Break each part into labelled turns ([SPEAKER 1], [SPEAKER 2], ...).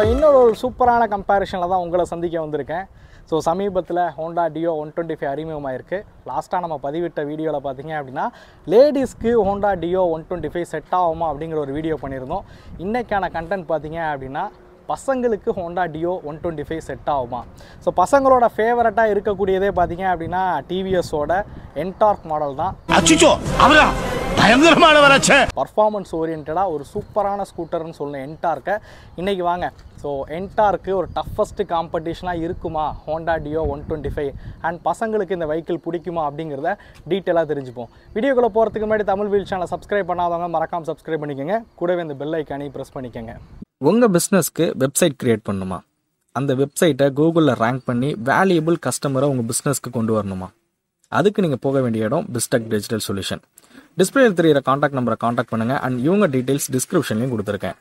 [SPEAKER 1] இன்னொரு ஒரு சூப்பரான கம்பேரிஷனில் தான் உங்களை சந்திக்க வந்திருக்கேன் ஸோ சமீபத்தில் Honda Dio one twenty five அறிமுகமாயிருக்கு லாஸ்ட்டாக நம்ம பதிவிட்ட வீடியோவில் பார்த்தீங்க அப்படின்னா லேடிஸ்க்கு Honda Dio one twenty five set ஆகுமா அப்படிங்கிற ஒரு வீடியோ பண்ணியிருந்தோம் இன்றைக்கான கண்டென்ட் பார்த்தீங்க அப்படின்னா பசங்களுக்கு Honda Dio one twenty five set ஆகுமா ஸோ பசங்களோட ஃபேவரட்டாக இருக்கக்கூடியதே பார்த்தீங்க அப்படின்னா டிவிஎஸோட என்டார்க் மாடல் தான்
[SPEAKER 2] அச்சுச்சோ அவரா பயங்கரமானவராச்சே
[SPEAKER 1] பர்ஃபார்மன்ஸ் ஓரியன்டாக ஒரு சூப்பரான ஸ்கூட்டர்னு சொல்லணும் என்டார்க்கை இன்றைக்கி வாங்க ஸோ என்டார்க்கு ஒரு டஃபஸ்ட்டு காம்படிஷனாக இருக்குமா Honda Dio one twenty five and பசங்களுக்கு இந்த வெஹிக்கிள் பிடிக்குமா அப்படிங்கிறத டீட்டெயிலாக தெரிஞ்சுப்போம் வீடியோக்குள்ளே போகிறதுக்கு முன்னாடி தமிழ் வீல் சேனலை சப்ஸ்கிரைப் பண்ணாதவங்க மறக்காம சப்ஸ்கிரைப் பண்ணிக்கோங்க கூடவே இந்த பெல் ஐக்கானி ப்ரெஸ் பண்ணிக்கோங்க
[SPEAKER 3] உங்கள் பிஸ்னஸ்க்கு வெப்சைட் கிரியேட் பண்ணணுமா அந்த வெப்சைட்டை கூகுளில் ரேங்க் பண்ணி வேல்யூபிள் கஸ்டமரை உங்கள் பிஸ்னஸ்க்கு கொண்டு வரணுமா அதுக்கு நீங்கள் போக வேண்டிய இடம் பிஸ்டெக் டிஜிட்டல் சொல்யூஷன் டிஸ்பிளேல தெரியிற காண்டாக்ட் நம்பரை காண்டாக்ட் பண்ணுங்கள் அண்ட் இவங்க டீட்டெயில்ஸ் டிஸ்கிரிப்ஷன்லையும் கொடுத்துருக்கேன்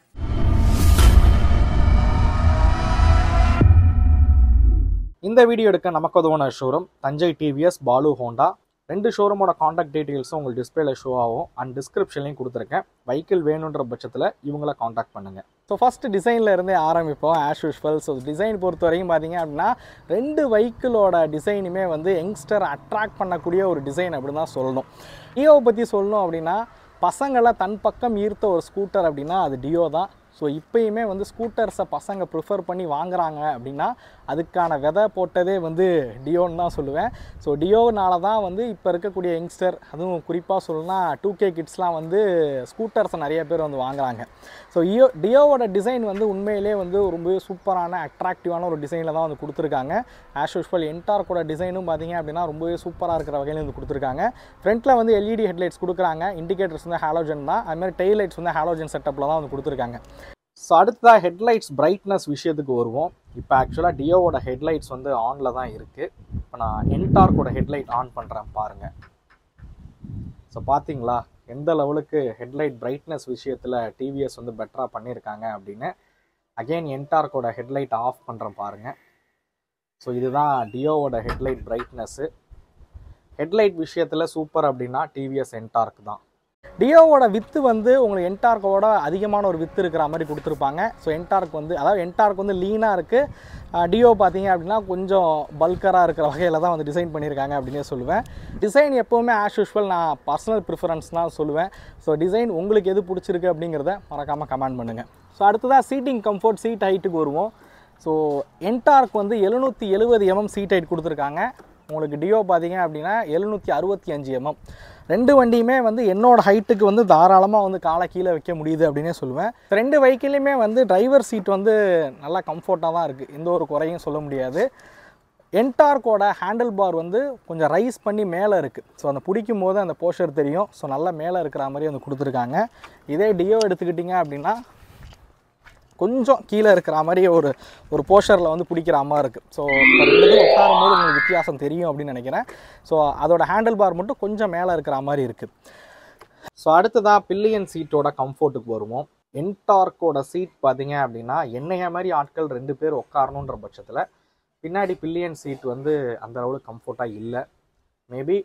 [SPEAKER 1] இந்த வீடியோ எடுக்க நமக்கு உதவுன showroom Thanjai TVS Balu Honda ரெண்டு ஷோரூமோட காண்டாக்ட் டீட்டெயில்ஸும் உங்களுக்கு டிஸ்பிளேல ஷோ ஆகும் அண்ட் டிஸ்கிரிப்ஷன்லையும் கொடுத்துருக்கேன் வெஹிக்கிள் வேணுன்ற பட்சத்தில் இவங்கள காண்டாக்ட் பண்ணுங்கள் ஸோ ஃபஸ்ட்டு டிசைனில் இருந்தே ஆரம்பிப்போம் ஆஸ் யூஷுவல் ஸோ டிசைன் பொறுத்த வரைக்கும் பார்த்தீங்க அப்படின்னா ரெண்டு வெஹிக்கிளோட டிசைனுமே வந்து யங்ஸ்டர் அட்ராக்ட் பண்ணக்கூடிய ஒரு டிசைன் அப்படின்னு தான் சொல்லணும் டியோவை பற்றி சொல்லணும் அப்படின்னா பசங்களை தன் பக்கம் ஈர்த்த ஒரு ஸ்கூட்டர் அப்படின்னா அது டியோ தான் ஸோ இப்பயுமே வந்து ஸ்கூட்டர்ஸை பசங்க ப்ரிஃபர் பண்ணி வாங்குறாங்க அப்படின்னா அதுக்கான விதை போட்டதே வந்து டியோன்னு தான் சொல்லுவேன் ஸோ டியோனால தான் வந்து இப்போ இருக்கக்கூடிய யங்ஸ்டர் அதுவும் குறிப்பாக சொல்லணும்னா டூ கே கிட்ஸ்லாம் வந்து ஸ்கூட்டர்ஸை நிறைய பேர் வந்து வாங்குறாங்க ஸோ இயோ டியோவோட டிசைன் வந்து உண்மையிலே வந்து ரொம்பவே சூப்பரான அட்ராக்டிவான ஒரு டிசைனில் தான் வந்து கொடுத்துருக்காங்க ஆஸ் யூஸ்வல் என்டார்க்கோட டிசைனும் பார்த்தீங்க அப்படின்னா ரொம்பவே சூப்பராக இருக்கிற வகையில் வந்து கொடுத்துருக்காங்க ஃப்ரண்ட்டில் வந்து எல்இடி ஹெட்லைட்ஸ் கொடுக்குறாங்க இண்டிகேட்டர்ஸ் வந்து ஹாலோஜன் தான் அதுமாதிரி டெய்ல் லைட்ஸ் வந்து ஹாலோஜன் செட்டப்பில் தான் வந்து கொடுத்துருக்காங்க ஸோ அடுத்ததாக ஹெட்லைட்ஸ் பிரைட்னஸ் விஷயத்துக்கு வருவோம் இப்போ ஆக்சுவலாக டியோவோட ஹெட்லைட்ஸ் வந்து ஆனில் தான் இருக்குது இப்போ நான் என்டார்க்கோட ஹெட்லைட் ஆன் பண்ணுறேன் பாருங்கள் ஸோ பார்த்தீங்களா எந்த லெவலுக்கு ஹெட்லைட் பிரைட்னஸ் விஷயத்தில் டிவிஎஸ் வந்து பெட்டராக பண்ணியிருக்காங்க அப்படின்னு அகெயின் என்டார்க்கோட ஹெட்லைட் ஆஃப் பண்ணுறேன் பாருங்கள் ஸோ இதுதான் டியோவோட ஹெட்லைட் பிரைட்னஸ்ஸு ஹெட்லைட் விஷயத்தில் சூப்பர் அப்படின்னா டிவிஎஸ் என்டார்க் தான் டியோவோட வித்து வந்து உங்களுக்கு என்டார்க்கோட அதிகமான ஒரு வித்து இருக்கிற மாதிரி கொடுத்துருப்பாங்க ஸோ என்டார்க் வந்து அதாவது என்டார்க் வந்து லீனாக இருக்குது டியோ பார்த்தீங்க அப்படின்னா கொஞ்சம் பல்கராக இருக்கிற வகையில் தான் வந்து டிசைன் பண்ணியிருக்காங்க அப்படின்னே சொல்லுவேன் டிசைன் எப்போவுமே ஆஸ் யூஷுவல் நான் பர்சனல் ப்ரிஃபரன்ஸ் தான் சொல்லுவேன் ஸோ டிசைன் உங்களுக்கு எது பிடிச்சிருக்கு அப்படிங்கிறத மறக்காமல் கமெண்ட் பண்ணுங்கள் ஸோ அடுத்ததாக சீட்டிங் கம்ஃபர்ட் சீட் ஹைட்டுக்கு வருவோம் ஸோ என்டார்க் வந்து எழுநூற்றி எழுபது எம்எம் சீட் ஹைட் கொடுத்துருக்காங்க உங்களுக்கு டியோ பார்த்தீங்க அப்படின்னா எழுநூற்றி அறுபத்தி அஞ்சு எம்எம் ரெண்டு வண்டியுமே வந்து என்னோட ஹைட்டுக்கு வந்து தாராளமாக வந்து காலை கீழே வைக்க முடியுது அப்படின்னே சொல்லுவேன் ரெண்டு வெஹிக்கிளையுமே வந்து டிரைவர் சீட் வந்து நல்லா கம்ஃபர்ட்டாக தான் இருக்குது எந்த ஒரு குறையும் சொல்ல முடியாது என்டார்க்கோட ஹேண்டில் பார் வந்து கொஞ்சம் ரைஸ் பண்ணி மேலே இருக்குது ஸோ அந்த பிடிக்கும் போது அந்த போஸ்டர் தெரியும் ஸோ நல்லா மேலே இருக்கிற மாதிரி வந்து கொடுத்துருக்காங்க இதே டியோ எடுத்துக்கிட்டிங்க அப்படின்னா கொஞ்சம் கீழே இருக்கிற மாதிரி ஒரு ஒரு போஸ்டரில் வந்து பிடிக்கிற மாதிரி இருக்குது ஸோ இப்போ ரெண்டு பேரும் உட்காரும் போது உங்களுக்கு வித்தியாசம் தெரியும் அப்படின்னு நினைக்கிறேன் ஸோ அதோட ஹேண்டில் பார் மட்டும் கொஞ்சம் மேலே இருக்கிற மாதிரி இருக்குது ஸோ அடுத்ததாக பில்லியன் சீட்டோட கம்ஃபர்ட்டுக்கு வருவோம் என்டார்க்கோட சீட் பார்த்தீங்க அப்படின்னா என்னைய மாதிரி ஆட்கள் ரெண்டு பேர் உட்காரணுன்ற பட்சத்தில் பின்னாடி பில்லியன் சீட் வந்து அந்த அளவுக்கு கம்ஃபர்ட்டாக இல்லை மேபி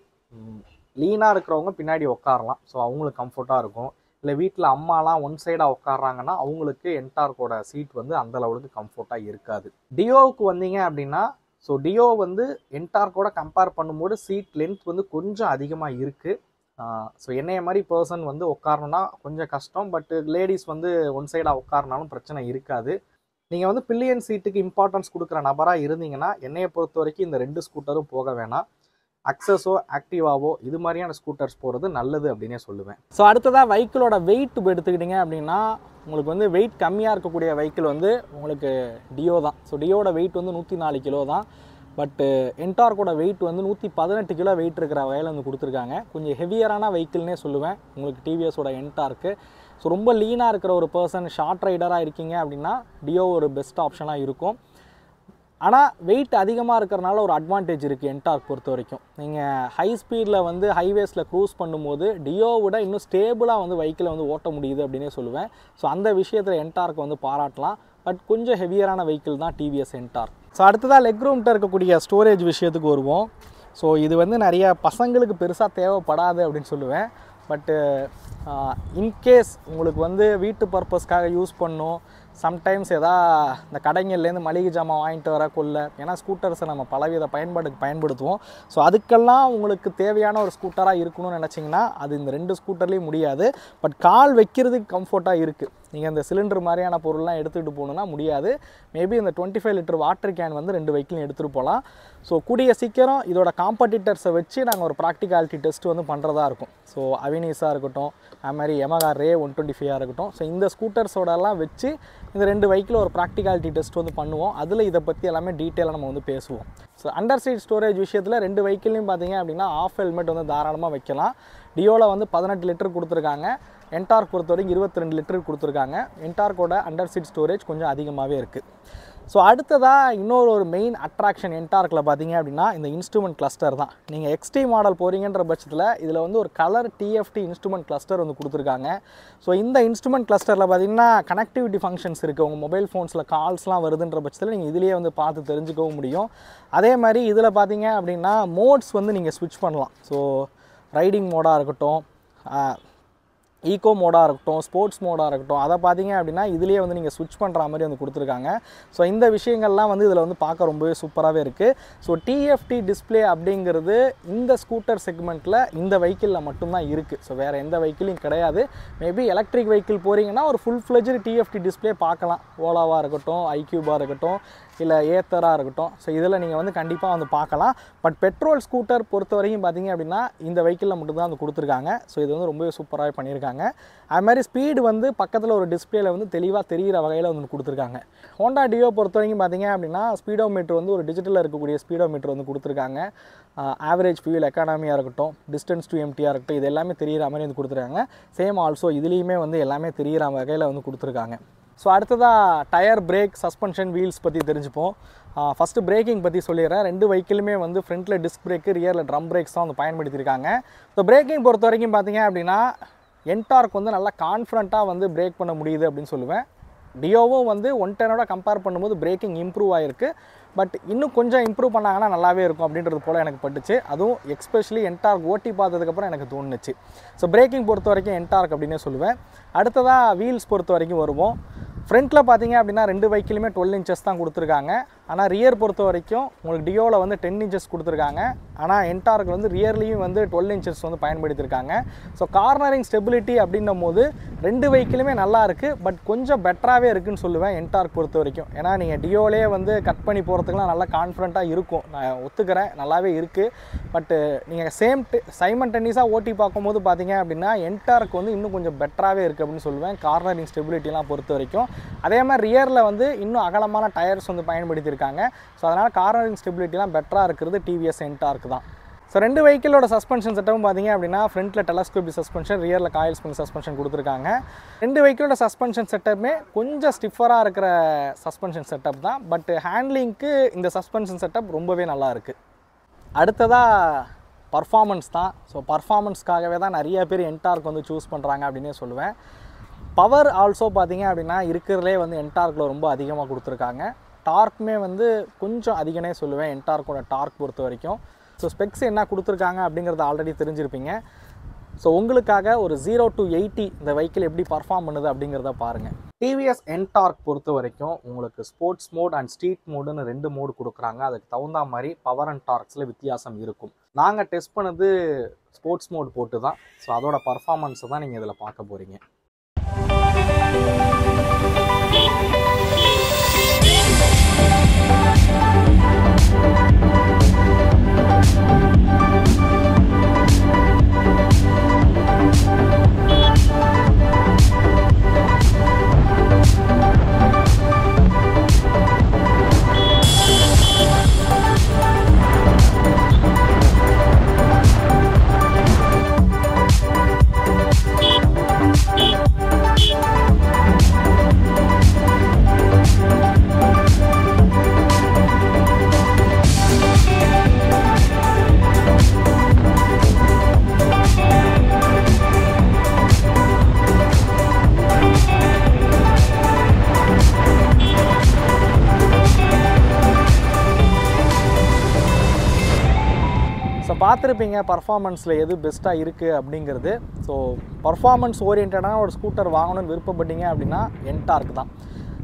[SPEAKER 1] லீனாக இருக்கிறவங்க பின்னாடி உட்காரலாம் ஸோ அவங்களுக்கு கம்ஃபர்ட்டாக இருக்கும் இல்லை வீட்டில் அம்மாலாம் ஒன் சைடாக உட்காடுறாங்கன்னா அவங்களுக்கு என்டார்க்கோட சீட் வந்து அந்த லெவலுக்கு கம்ஃபர்ட்டாக இருக்காது டியோவுக்கு வந்தீங்க அப்படின்னா ஸோ டியோ வந்து என்டார்க்கோட கம்பேர் பண்ணும்போது சீட் லென்த் வந்து கொஞ்சம் அதிகமாக இருக்குது ஸோ என்னைய மாதிரி பர்சன் வந்து உட்காரணும்னா கொஞ்சம் கஷ்டம் பட் லேடிஸ் வந்து ஒன் சைடாக உட்காரனாலும் பிரச்சனை இருக்காது நீங்கள் வந்து பில்லியன் சீட்டுக்கு இம்பார்ட்டன்ஸ் கொடுக்குற நபராக இருந்தீங்கன்னா என்னையை பொறுத்த வரைக்கும் இந்த ரெண்டு ஸ்கூட்டரும் போக வேணாம் அக்சஸோ ஆக்டிவாவோ இது மாதிரியான ஸ்கூட்டர்ஸ் போகிறது நல்லது அப்படின்னே சொல்லுவேன் ஸோ அடுத்ததாக வெஹிக்கிளோட வெயிட் எடுத்துக்கிட்டிங்க அப்படின்னா உங்களுக்கு வந்து வெயிட் கம்மியாக இருக்கக்கூடிய வெஹிக்கிள் வந்து உங்களுக்கு டியோ தான் ஸோ டியோட வெயிட் வந்து நூற்றி நாலு கிலோ தான் பட்டு என்டார்க்கோட வெயிட் வந்து நூற்றி பதினெட்டு கிலோ வெயிட் இருக்கிற வகையில் வந்து கொடுத்துருக்காங்க கொஞ்சம் ஹெவியரான வெஹிக்கிள்னே சொல்லுவேன் உங்களுக்கு டிவிஎஸோட என்டார்க்கு ஸோ ரொம்ப லீனாக இருக்கிற ஒரு பர்சன் ஷார்ட் ரைடராக இருக்கீங்க அப்படின்னா டியோ ஒரு பெஸ்ட் ஆப்ஷனாக இருக்கும் ஆனால் வெயிட் அதிகமாக இருக்கிறனால ஒரு அட்வான்டேஜ் இருக்குது என்டார்க் பொறுத்த வரைக்கும் நீங்கள் ஹை ஸ்பீடில் வந்து ஹைவேஸில் க்ரூஸ் பண்ணும்போது டியோ விட இன்னும் ஸ்டேபிளாக வந்து வெஹிக்கிளை வந்து ஓட்ட முடியுது அப்படின்னே சொல்லுவேன் ஸோ அந்த விஷயத்தில் என்டார்க் வந்து பாராட்டலாம் பட் கொஞ்சம் ஹெவியரான வெஹிக்கிள் தான் டிவிஎஸ் என்டார்க் ஸோ அடுத்ததாக லெக் ரூம்கிட்ட இருக்கக்கூடிய ஸ்டோரேஜ் விஷயத்துக்கு வருவோம் ஸோ இது வந்து நிறைய பசங்களுக்கு பெருசாக தேவைப்படாது அப்படின்னு சொல்லுவேன் பட்டு இன்கேஸ் உங்களுக்கு வந்து வீட்டு பர்பஸ்க்காக யூஸ் பண்ணும் சம்டைம்ஸ் எதா இந்த கடைங்கள்லேருந்து மளிகை ஜாமான் வாங்கிட்டு வர கொள்ள ஏன்னா ஸ்கூட்டர்ஸை நம்ம பலவித பயன்பாடுக்கு பயன்படுத்துவோம் ஸோ அதுக்கெல்லாம் உங்களுக்கு தேவையான ஒரு ஸ்கூட்டராக இருக்கணும்னு நினச்சிங்கன்னா அது இந்த ரெண்டு ஸ்கூட்டர்லேயும் முடியாது பட் கால் வைக்கிறதுக்கு கம்ஃபர்ட்டாக இருக்குது நீங்கள் இந்த சிலிண்டர் மாதிரியான பொருள்லாம் எடுத்துகிட்டு போகணுன்னா முடியாது மேபி இந்த twenty five litre water can வந்து ரெண்டு வெஹிக்கிளும் எடுத்துகிட்டு போகலாம் ஸோ கூடிய சீக்கிரம் இதோட காம்படிட்டர்ஸை வச்சு நாங்கள் ஒரு ப்ராக்டிகாலிட்டி டெஸ்ட் வந்து பண்ணுறதா இருக்கும் ஸோ அவினீஸாக இருக்கட்டும் அது மாதிரி எமகா ரே ஒன் டுவெண்ட்டி ஃபைவாக இருக்கட்டும் ஸோ இந்த ஸ்கூட்டர்ஸோடலாம் வச்சு இந்த ரெண்டு வெஹிக்கிள் ஒரு ப்ராக்டிகாலிட்டி டெஸ்ட் வந்து பண்ணுவோம் அதில் இதை பற்றி எல்லாமே டீட்டெயிலாக நம்ம வந்து பேசுவோம் ஸோ அண்டர் சீட் ஸ்டோரேஜ் விஷயத்தில் ரெண்டு வெஹிக்கிள்லையும் பார்த்தீங்க அப்படின்னா ஆஃப் ஹெல்மெட் வந்து தாராளமாக வைக்கலாம் டியோவில் வந்து பதினெட்டு லிட்டர் கொடுத்துருக்காங்க என்டார்க் பொறுத்த வரைக்கும் இருபத்தி ரெண்டு லிட்டர் கொடுத்துருக்காங்க என்டார்க்கோட அண்டர் சீட் ஸ்டோரேஜ் கொஞ்சம் அதிகமாகவே இருக்குது ஸோ அடுத்ததாக இன்னொரு ஒரு மெயின் அட்ராக்ஷன் என்டார்க்கில் பார்த்தீங்க அப்படின்னா இந்த இன்ஸ்ட்ருமெண்ட் கிளஸ்டர் தான் நீங்கள் எக்ஸ்டி மாடல் போகிறீங்கன்ற பட்சத்தில் இதில் வந்து ஒரு கலர் டிஎஃப்டி இன்ஸ்ட்ருமெண்ட் கிளஸ்டர் வந்து கொடுத்துருக்காங்க ஸோ இந்த இன்ஸ்ட்ருமெண்ட் கிளஸ்டரில் பார்த்தீங்கன்னா கனெக்டிவிட்டி ஃபங்க்ஷன்ஸ் இருக்குது உங்கள் மொபைல் ஃபோன்ஸில் கால்ஸ்லாம் வருதுன்ற பட்சத்தில் நீங்கள் இதிலேயே வந்து பார்த்து தெரிஞ்சுக்கவும் முடியும் அதே மாதிரி இதில் பார்த்தீங்க அப்படின்னா மோட்ஸ் வந்து நீங்கள் ஸ்விட்ச் பண்ணலாம் ஸோ ரைடிங் மோடாக இருக்கட்டும் ஈகோ மோடாக இருக்கட்டும் ஸ்போர்ட்ஸ் மோடாக இருக்கட்டும் அதை பார்த்தீங்க அப்படின்னா இதுலேயே வந்து நீங்கள் ஸ்விட்ச் பண்ணுற மாதிரி வந்து கொடுத்துருக்காங்க ஸோ இந்த விஷயங்கள்லாம் வந்து இதில் வந்து பார்க்க ரொம்பவே சூப்பராகவே இருக்குது ஸோ டிஎஃப்டி டிஸ்ப்ளே அப்படிங்கிறது இந்த ஸ்கூட்டர் செக்மெண்ட்டில் இந்த வெஹிக்கிளில் மட்டும்தான் இருக்குது ஸோ வேறு எந்த வெஹிக்கிளையும் கிடையாது மேபி எலக்ட்ரிக் வெஹிக்கிள் போகிறீங்கன்னா ஒரு ஃபுல் ஃப்ளெஜ்டு டிஎஃப்டி டிஸ்ப்ளே பார்க்கலாம் ஓலாவாக இருக்கட்டும் ஐக்யூபாக இருக்கட்டும் இல்லை ஏத்தராக இருக்கட்டும் ஸோ இதில் நீங்கள் வந்து கண்டிப்பாக வந்து பார்க்கலாம் பட் பெட்ரோல் ஸ்கூட்டர் பொறுத்த வரைக்கும் பார்த்தீங்க அப்படின்னா இந்த வெஹிக்கிளில் மட்டும்தான் வந்து கொடுத்துருக்காங்க ஸோ இது வந்து ரொம்பவே சூப்பராகவே பண்ணியிருக்காங்க அது மாதிரி ஸ்பீடு வந்து பக்கத்தில் ஒரு டிஸ்பிளேல வந்து தெளிவாக தெரிகிற வகையில் வந்து கொடுத்துருக்காங்க ஹோண்டா டியோ பொறுத்த வரைக்கும் பார்த்தீங்க அப்படின்னா ஸ்பீடோ மீட்டர் வந்து ஒரு டிஜிட்டலில் இருக்கக்கூடிய ஸ்பீடோ மீட்டர் வந்து கொடுத்துருக்காங்க ஆவரேஜ் ஃபியூல் எக்கானமியாக இருக்கட்டும் டிஸ்டன்ஸ் டு எம்டியாக இருக்கட்டும் இது எல்லாமே தெரிகிற மாதிரி வந்து கொடுத்துருக்காங்க சேம் ஆல்சோ இதுலேயுமே வந்து எல்லாமே தெரிகிற வகையில் வந்து கொடுத்துருக்காங்க ஸோ அடுத்ததாக டயர் பிரேக் சஸ்பென்ஷன் வீல்ஸ் பற்றி தெரிஞ்சுப்போம் ஃபஸ்ட்டு பிரேக்கிங் பற்றி சொல்லிடுறேன் ரெண்டு வெஹிக்கிளுமே வந்து ஃப்ரண்ட்டில் டிஸ்க் பிரேக்கு ரியரில் ட்ரம் பிரேக்ஸ் தான் வந்து பயன்படுத்தியிருக்காங்க ஸோ பிரேக்கிங் பொறுத்த வரைக்கும் பார்த்தீங்க அப்படின்னா என்டார்க் வந்து நல்லா கான்ஃபிடண்ட்டாக வந்து பிரேக் பண்ண முடியுது அப்படின்னு சொல்லுவேன் டியோவும் வந்து ஒன் டெனோட கம்பேர் பண்ணும்போது பிரேக்கிங் இம்ப்ரூவ் ஆகிருக்கு பட் இன்னும் கொஞ்சம் இம்ப்ரூவ் பண்ணாங்கன்னா நல்லாவே இருக்கும் அப்படின்றது போல் எனக்கு பட்டுச்சு அதுவும் எக்ஸ்பெஷலி என்டார்க் ஓட்டி பார்த்ததுக்கப்புறம் எனக்கு தோணுச்சு ஸோ பிரேக்கிங் பொறுத்த வரைக்கும் என்டார்க் அப்படின்னே சொல்லுவேன் அடுத்ததாக வீல்ஸ் பொறுத்த வரைக்கும் வருவோம் ஃப்ரண்ட்டில் பார்த்தீங்க அப்படின்னா ரெண்டு வெஹிக்கிளுமே டுவெல் இன்ச்சஸ் தான் கொடுத்துருக்காங்க ஆனால் ரியர் பொறுத்த வரைக்கும் உங்களுக்கு டியோவில் வந்து டென் இன்ச்சஸ் கொடுத்துருக்காங்க ஆனால் என்டார்க்கு வந்து ரியர்லேயும் வந்து டுவெல் இன்ச்சஸ் வந்து பயன்படுத்தியிருக்காங்க ஸோ கார்னரிங் ஸ்டெபிலிட்டி அப்படின்னும் போது ரெண்டு வெஹிக்கிளுமே நல்லா இருக்குது பட் கொஞ்சம் பெட்டராகவே இருக்குன்னு சொல்லுவேன் என்டார்க் பொறுத்த வரைக்கும் ஏன்னா நீங்கள் டியோலே வந்து கட் பண்ணி போகிறதுக்குலாம் நல்லா கான்ஃபிடண்ட்டாக இருக்கும் நான் ஒத்துக்கிறேன் நல்லாவே இருக்குது பட்டு நீங்கள் சேம் சைமன் டென்னிஸாக ஓட்டி பார்க்கும்போது பார்த்தீங்க அப்படின்னா என்டார்க் வந்து இன்னும் கொஞ்சம் பெட்டராகவே இருக்குது அப்படின்னு சொல்லுவேன் கார்னரிங் ஸ்டெபிலிட்டிலாம் பொறுத்த வரைக்கும் அதே மாதிரி ரியரில் வந்து இன்னும் அகலமான டயர்ஸ் வந்து பயன்படுத்தியிருக்காங்க ஸோ அதனால் கார்னரிங் ஸ்டெபிலிட்டிலாம் பெட்டராக இருக்கிறது டிவிஎஸ் என்டார்க் தான் ஸோ ரெண்டு வெஹிக்கிளோட சஸ்பென்ஷன் செட்டப்பும் பார்த்தீங்க அப்படின்னா ஃப்ரண்ட்டில் டெலஸ்கோபி சஸ்பென்ஷன் ரியரில் காயில் ஸ்பின் சஸ்பென்ஷன் கொடுத்துருக்காங்க ரெண்டு வெஹிக்கிளோட சஸ்பென்ஷன் செட்டப்புமே கொஞ்சம் ஸ்டிஃபராக இருக்கிற சஸ்பென்ஷன் செட்டப் தான் பட் ஹேண்ட்லிங்க்கு இந்த சஸ்பென்ஷன் செட்டப் ரொம்பவே நல்லா இருக்குது அடுத்ததாக பர்ஃபார்மன்ஸ் தான் ஸோ பர்ஃபார்மன்ஸ்க்காகவே தான் நிறைய பேர் என்டார்க் வந்து சூஸ் பண்ணுறாங்க அப்படின்னே சொல்லுவேன் பவர் ஆல்சோ பார்த்தீங்க அப்படின்னா இருக்கிறதுலே வந்து என்டார்க்கில் ரொம்ப அதிகமாக கொடுத்துருக்காங்க டார்க்குமே வந்து கொஞ்சம் அதிகனே சொல்லுவேன் என்டார்க்கோட டார்க் பொறுத்த வரைக்கும் ஸோ ஸ்பெக்ஸ் என்ன கொடுத்துருக்காங்க அப்படிங்கிறத ஆல்ரெடி தெரிஞ்சிருப்பீங்க ஸோ உங்களுக்காக ஒரு ஜீரோ டு எயிட்டி இந்த வெஹிக்கிள் எப்படி பர்ஃபார்ம் பண்ணுது அப்படிங்கிறத பாருங்கள் டிவிஎஸ் என்டார்க் பொறுத்த வரைக்கும் உங்களுக்கு ஸ்போர்ட்ஸ் மோட் அண்ட் ஸ்ட்ரீட் மோடுன்னு ரெண்டு மோடு கொடுக்குறாங்க அதுக்கு தகுந்த மாதிரி பவர் அண்ட் டார்க்ஸில் வித்தியாசம் இருக்கும் நாங்கள் டெஸ்ட் பண்ணது ஸ்போர்ட்ஸ் மோட் போட்டு தான் ஸோ அதோட பர்ஃபார்மன்ஸை தான் நீங்கள் இதில் பார்க்க போகிறீங்க ஸோ பார்த்துருப்பீங்க பர்ஃபார்மன்ஸில் எது பெஸ்ட்டாக இருக்குது அப்படிங்கிறது ஸோ பர்ஃபார்மன்ஸ் ஓரியன்டான ஒரு ஸ்கூட்டர் வாங்கணும்னு விருப்பப்பட்டீங்க அப்படின்னா என்டார்க் தான்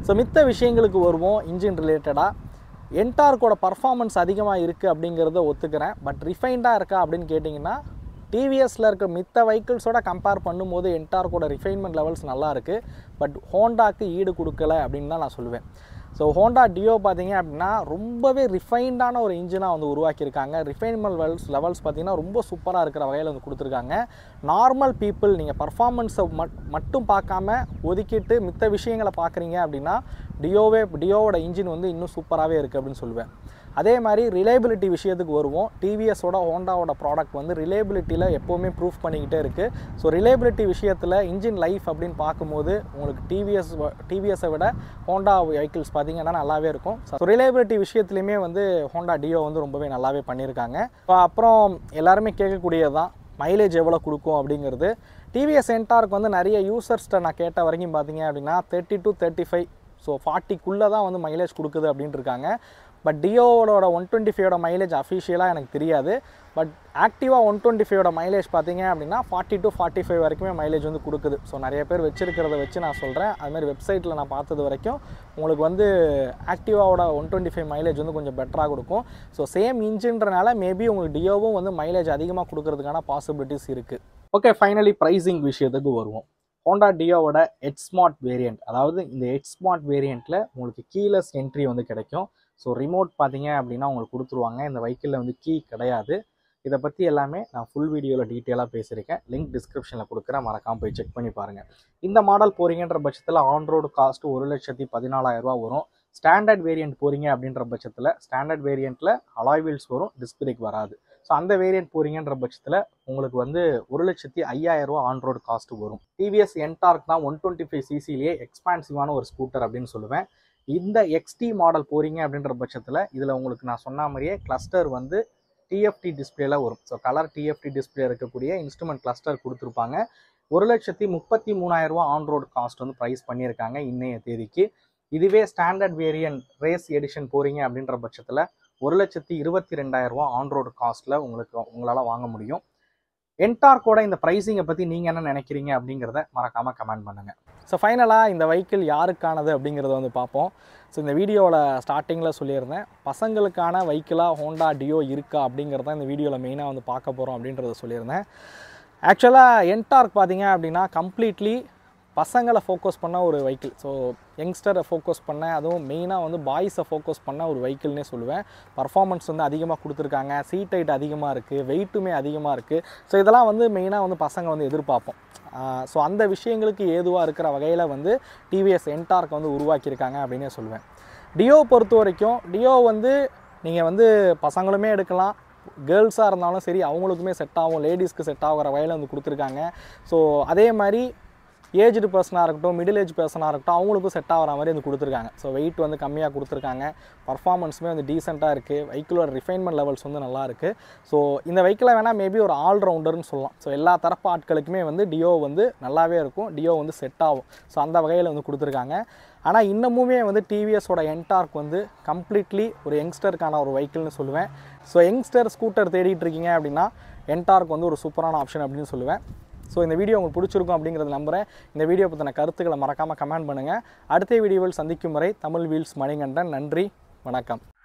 [SPEAKER 1] ஸோ மித்த விஷயங்களுக்கு வருவோம் இன்ஜின் ரிலேட்டடாக என்டார்க்கோட பர்ஃபார்மன்ஸ் அதிகமாக இருக்குது அப்படிங்கிறத ஒத்துக்கிறேன் பட் ரிஃபைண்டாக இருக்கா அப்படின்னு கேட்டிங்கன்னா டிவிஎஸில் இருக்க மித்த வெஹிக்கிள்ஸோட கம்பேர் பண்ணும்போது என்டார்க்கோட ரிஃபைன்மெண்ட் லெவல்ஸ் நல்லா இருக்குது பட் ஹோண்டாக்கு ஈடு கொடுக்கல அப்படின்னு தான் நான் சொல்லுவேன் ஸோ ஹோண்டா டியோ பார்த்தீங்க அப்படின்னா ரொம்பவே ரிஃபைண்டான ஒரு இன்ஜினாக வந்து உருவாக்கியிருக்காங்க ரிஃபைன்மெண்ட் லெவல்ஸ் லெவல்ஸ் பார்த்தீங்கன்னா ரொம்ப சூப்பராக இருக்கிற வகையில் வந்து கொடுத்துருக்காங்க நார்மல் பீப்புள் நீங்கள் பர்ஃபார்மன்ஸை மட் மட்டும் பார்க்காம ஒதுக்கிட்டு மித்த விஷயங்களை பார்க்குறீங்க அப்படின்னா டியோவே டியோவோட இன்ஜின் வந்து இன்னும் சூப்பராகவே இருக்குது அப்படின்னு சொல்லுவேன் அதே மாதிரி ரிலேபிலிட்டி விஷயத்துக்கு வருவோம் டிவிஎஸோட ஹோண்டாவோட ப்ராடக்ட் வந்து ரிலேபிலிட்டியில் எப்போவுமே ப்ரூஃப் பண்ணிக்கிட்டே இருக்குது ஸோ ரிலேபிலிட்டி விஷயத்தில் இன்ஜின் லைஃப் அப்படின்னு பார்க்கும்போது உங்களுக்கு டிவிஎஸ் டிவிஎஸை விட ஹோண்டா வெஹிக்கிள்ஸ் பார்த்தீங்கன்னா நல்லாவே இருக்கும் ஸோ ரிலேபிலிட்டி விஷயத்துலையுமே வந்து ஹோண்டா டியோ வந்து ரொம்பவே நல்லாவே பண்ணியிருக்காங்க இப்போ அப்புறம் எல்லாருமே கேட்கக்கூடியது தான் மைலேஜ் எவ்வளோ கொடுக்கும் அப்படிங்கிறது டிவிஎஸ் என்டார்க்கு வந்து நிறைய யூசர்ஸ்ட்டை நான் கேட்ட வரைக்கும் பார்த்தீங்க அப்படின்னா thirty to thirty five so ஃபார்ட்டிக்குள்ளே தான் வந்து மைலேஜ் கொடுக்குது அப்படின்ட்டு இருக்காங்க பட் டியோவோட ஒன் டுவெண்ட்டி ஃபைவோட மைலேஜ் அஃபிஷியலாக எனக்கு தெரியாது பட் ஆக்டிவாக ஒன் டுவெண்ட்டி ஃபைவோட மைலேஜ் பார்த்தீங்க அப்படின்னா ஃபார்ட்டி டு ஃபார்ட்டி ஃபைவ் வரைக்குமே மைலேஜ் வந்து கொடுக்குது ஸோ நிறைய பேர் வச்சிருக்கிறத வச்சு நான் சொல்கிறேன் அதுமாதிரி வெப்சைட்டில் நான் பார்த்தது வரைக்கும் உங்களுக்கு வந்து ஆக்டிவாவோட ஒன் டுவெண்ட்டி ஃபைவ் மைலேஜ் வந்து கொஞ்சம் பெட்டராக கொடுக்கும் ஸோ சேம் இன்ஜின்றனால மேபி உங்களுக்கு டியோவும் வந்து மைலேஜ் அதிகமாக கொடுக்கறதுக்கான பாசிபிலிட்டிஸ் இருக்குது ஓகே ஃபைனலி ப்ரைஸிங் விஷயத்துக்கு வருவோம் ஹோண்டா டியோவோட ஹெட் ஸ்மார்ட் வேரியண்ட் அதாவது இந்த ஹெட் ஸ்மார்ட் வேரியண்ட்டில் உங்களுக்கு கீலஸ் என்ட்ரி வந்து கிடைக்கும் ஸோ ரிமோட் பார்த்தீங்க அப்படின்னா உங்களுக்கு கொடுத்துருவாங்க இந்த வெஹிக்கிளில் வந்து கீ கிடையாது இதை பற்றி எல்லாமே நான் ஃபுல் வீடியோவில் டீட்டெயிலாக பேசியிருக்கேன் லிங்க் டிஸ்கிரிப்ஷனில் கொடுக்குறேன் மறக்காமல் போய் செக் பண்ணி பாருங்கள் இந்த மாடல் போகிறீங்கன்ற பட்சத்தில் ஆன் ரோடு காஸ்ட் ஒரு லட்சத்தி பதினாலாயிரரூவா வரும் ஸ்டாண்டர்ட் வேரியண்ட் போகிறீங்க அப்படின்ற பட்சத்தில் ஸ்டாண்டர்ட் வேரியண்ட்டில் அலாய் வீல்ஸ் வரும் டிஸ்க் பிரேக் வராது ஸோ அந்த வேரியண்ட் போகிறீங்கன்ற பட்சத்தில் உங்களுக்கு வந்து ஒரு லட்சத்தி ஐயாயிரரூவா ஆன் ரோடு காஸ்ட் வரும் டிவிஎஸ் என்டார்க் தான் ஒன் டுவெண்ட்டி ஃபைவ் சிசிலேயே எக்ஸ்பான்சிவான ஒரு ஸ்கூட்டர் அப்படின்னு சொல்லுவேன் இந்த எக்ஸ்டி மாடல் போகிறீங்க அப்படின்ற பட்சத்தில் இதில் உங்களுக்கு நான் சொன்ன மாதிரியே கிளஸ்டர் வந்து டிஎஃப்டி டிஸ்பிளேல வரும் ஸோ கலர் டிஎஃப்டி டிஸ்பிளே இருக்கக்கூடிய இன்ஸ்ட்ருமெண்ட் கிளஸ்டர் கொடுத்துருப்பாங்க ஒரு லட்சத்தி முப்பத்தி மூணாயிரம் ரூபா ஆன் ரோடு காஸ்ட் வந்து ப்ரைஸ் பண்ணியிருக்காங்க இன்னைய தேதிக்கு இதுவே ஸ்டாண்டர்ட் வேரியன்ட் ரேஸ் எடிஷன் போகிறீங்க அப்படின்ற பட்சத்தில் ஒரு லட்சத்தி இருபத்தி ரெண்டாயிரம் ரூபா ஆன் ரோடு காஸ்ட்டில் உங்களுக்கு உங்களால் வாங்க முடியும் என்டார்க்கோட இந்த ப்ரைஸிங்கை பற்றி நீங்கள் என்ன நினைக்கிறீங்க அப்படிங்கிறத மறக்காமல் கமெண்ட் பண்ணுங்கள் ஸோ ஃபைனலாக இந்த வெஹிக்கிள் யாருக்கானது அப்படிங்கிறத வந்து பார்ப்போம் ஸோ இந்த வீடியோவில் ஸ்டார்டிங்கில் சொல்லியிருந்தேன் பசங்களுக்கான வெஹிக்கிளாக ஹோண்டா டியோ இருக்கா அப்படிங்கிறத இந்த வீடியோவில் மெயினாக வந்து பார்க்க போகிறோம் அப்படின்றத சொல்லியிருந்தேன் ஆக்சுவலாக என்டார்க் பார்த்தீங்க அப்படின்னா கம்ப்ளீட்லி பசங்களை ஃபோக்கஸ் பண்ண ஒரு வெஹிக்கிள் ஸோ யங்ஸ்டரை ஃபோக்கஸ் பண்ண அதுவும் மெயினாக வந்து பாய்ஸை ஃபோக்கஸ் பண்ண ஒரு வெஹிக்கிள்னே சொல்லுவேன் பர்ஃபார்மன்ஸ் வந்து அதிகமாக கொடுத்துருக்காங்க சீட் ஹைட் அதிகமாக இருக்குது வெயிட்டுமே அதிகமாக இருக்குது ஸோ இதெல்லாம் வந்து மெயினாக வந்து பசங்க வந்து எதிர்பார்ப்போம் ஸோ அந்த விஷயங்களுக்கு ஏதுவாக இருக்கிற வகையில் வந்து டிவிஎஸ் என்டார்க் வந்து உருவாக்கியிருக்காங்க அப்படின்னே சொல்லுவேன் டியோ பொறுத்த வரைக்கும் டியோ வந்து நீங்கள் வந்து பசங்களுமே எடுக்கலாம் கேர்ள்ஸாக இருந்தாலும் சரி அவங்களுக்குமே செட் ஆகும் லேடிஸ்க்கு செட் ஆகிற வகையில் வந்து கொடுத்துருக்காங்க ஸோ அதே மாதிரி ஏஜ்டு பர்சனாக இருக்கட்டும் மிடில் ஏஜ் பர்சனாக இருக்கட்டும் அவங்களுக்கும் செட் ஆகிற மாதிரி வந்து கொடுத்துருக்காங்க ஸோ வெயிட் வந்து கம்மியாக கொடுத்துருக்காங்க பர்ஃபார்மன்ஸுமே வந்து டீசெண்டாக இருக்குது வெஹிக்கிளோட ரிஃபைன்மெண்ட் லெவல்ஸ் வந்து நல்லா இருக்குது ஸோ இந்த வெஹிக்கிளை வேணால் மேபி ஒரு ஆல்ரவுண்டர்னு சொல்லலாம் ஸோ எல்லா தரப்பு ஆட்களுக்குமே வந்து டியோ வந்து நல்லாவே இருக்கும் டியோ வந்து செட் ஆகும் ஸோ அந்த வகையில் வந்து கொடுத்துருக்காங்க ஆனால் இன்னமுமே வந்து டிவிஎஸோட என்டார்க் வந்து கம்ப்ளீட்லி ஒரு யங்ஸ்டருக்கான ஒரு வெஹிக்கிள்னு சொல்லுவேன் ஸோ யங்ஸ்டர் ஸ்கூட்டர் தேடிட்டு இருக்கீங்க அப்படின்னா என்டார்க் வந்து ஒரு சூப்பரான ஆப்ஷன் அப்படின்னு சொல்லுவேன் ஸோ இந்த வீடியோ உங்களுக்கு பிடிச்சிருக்கும் அப்படிங்கிறத நம்புகிறேன் இந்த வீடியோ பற்றின கருத்துக்களை மறக்காமல் கமெண்ட் பண்ணுங்கள் அடுத்த வீடியோவில் சந்திக்கும் வரை தமிழ் வீல்ஸ் மணிகண்டன் நன்றி வணக்கம்